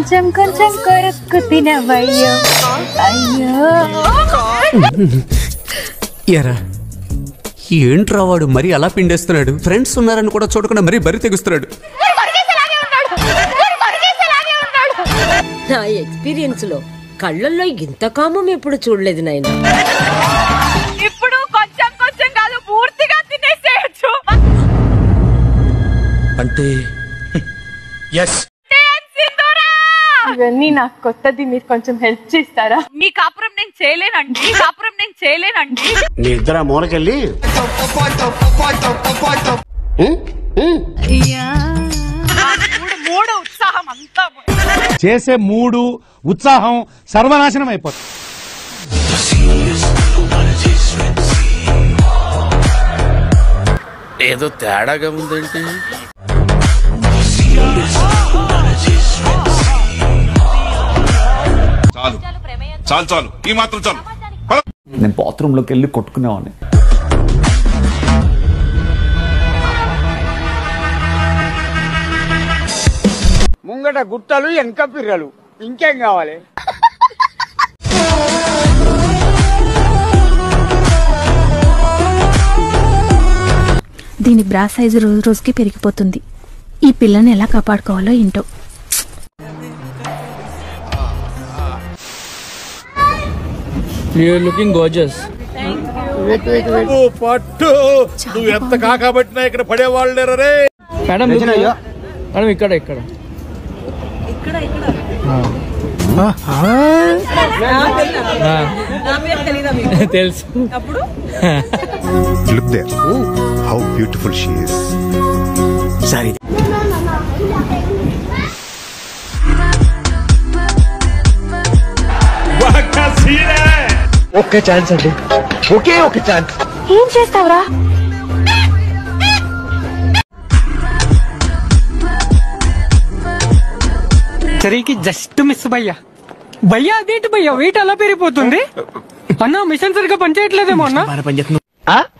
కొంచెం కొంచెం కొరుక్కు తినవయ్యో అయ్యో ఎరా ఏంట్రా వాడు మరీ అలా పిండేస్తున్నాడు ఫ్రెండ్స్ ఉన్నారని కూడా చూడకుండా మరీ బరి తెగుస్తున్నాడు నా ఎక్స్పీరియన్స్ లో కళ్ళల్లో ఇంత కామం ఎప్పుడు చూడలేదు నాయన ఇప్పుడు కొంచెం కొంచెం కాదు పూర్తిగా తినేసేయచ్చు అంటే ఎస్ ఇవన్నీ నాకు కొత్తది మీరు కొంచెం హెల్ప్ చేస్తారా మీ కాపురం నేను చేయలేనండి మీ కాపురం నేను చేయలేనండి నీ ఇద్దరు ఆ మూలకెళ్ళి మూడు ఉత్సాహం అంతా చేసే మూడు ఉత్సాహం సర్వనాశనం అయిపోతుంది ఏదో తేడాగా ఉందేంటి చాలు చాలు చాలు ఈ మాత్రం చాలు పద. నేను బాత్రూంలోకి వెళ్ళి కొట్టుకునేవాడిని ముంగట గుట్టలు వెనక పిర్రలు ఇంకేం కావాలి దీని బ్రా సైజు రోజు రోజుకి పెరిగిపోతుంది ఈ పిల్లని ఎలా కాపాడుకోవాలో ఏంటో లుకింగ్ గోజస్ పట్టు నువ్వు ఎంత కాకబట్టినా ఇక్కడ పడేవాళ్ళు లేరే మేడం మేడం ఇక్కడ ఇక్కడ తెలుసు Look there. How beautiful she is. సరే ఒక్క ఛాన్స్ అండి ఒకే ఒక ఛాన్స్ ఏం చేస్తావురా సరికి జస్ట్ మిస్ భయ్యా భయ్యా అదేంటి భయ్యా వెయిట్ అలా పెరిగిపోతుంది అన్న మిషన్ సరిగ్గా పనిచేయట్లేదేమో అన్న మన పని చేస్తుంది